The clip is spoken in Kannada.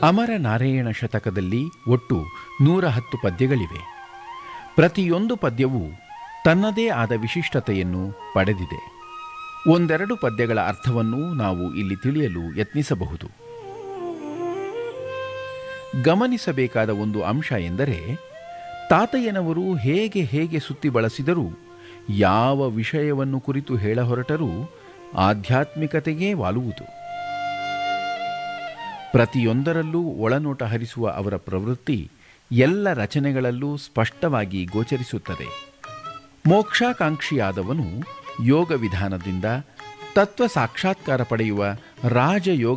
ಅಮರ ನಾರಾಯಣ ಶತಕದಲ್ಲಿ ಒಟ್ಟು ನೂರ ಹತ್ತು ಪದ್ಯಗಳಿವೆ ಪ್ರತಿಯೊಂದು ಪದ್ಯವೂ ತನ್ನದೇ ಆದ ವಿಶಿಷ್ಟತೆಯನ್ನು ಪಡೆದಿದೆ ಒಂದೆರಡು ಪದ್ಯಗಳ ಅರ್ಥವನ್ನು ನಾವು ಇಲ್ಲಿ ತಿಳಿಯಲು ಯತ್ನಿಸಬಹುದು ಗಮನಿಸಬೇಕಾದ ಒಂದು ಅಂಶ ಎಂದರೆ ತಾತಯ್ಯನವರು ಹೇಗೆ ಹೇಗೆ ಸುತ್ತಿ ಬಳಸಿದರೂ ಯಾವ ವಿಷಯವನ್ನು ಕುರಿತು ಹೇಳ ಹೊರಟರೂ ಆಧ್ಯಾತ್ಮಿಕತೆಗೇ ವಾಲುವುದು ಪ್ರತಿಯೊಂದರಲ್ಲೂ ಒಳನೋಟ ಹರಿಸುವ ಅವರ ಪ್ರವೃತ್ತಿ ಎಲ್ಲ ರಚನೆಗಳಲ್ಲೂ ಸ್ಪಷ್ಟವಾಗಿ ಗೋಚರಿಸುತ್ತದೆ ಮೋಕ್ಷಾಕಾಂಕ್ಷಿಯಾದವನು ಯೋಗ ವಿಧಾನದಿಂದ ತತ್ವ ಸಾಕ್ಷಾತ್ಕಾರ ಪಡೆಯುವ ರಾಜಯೋಗ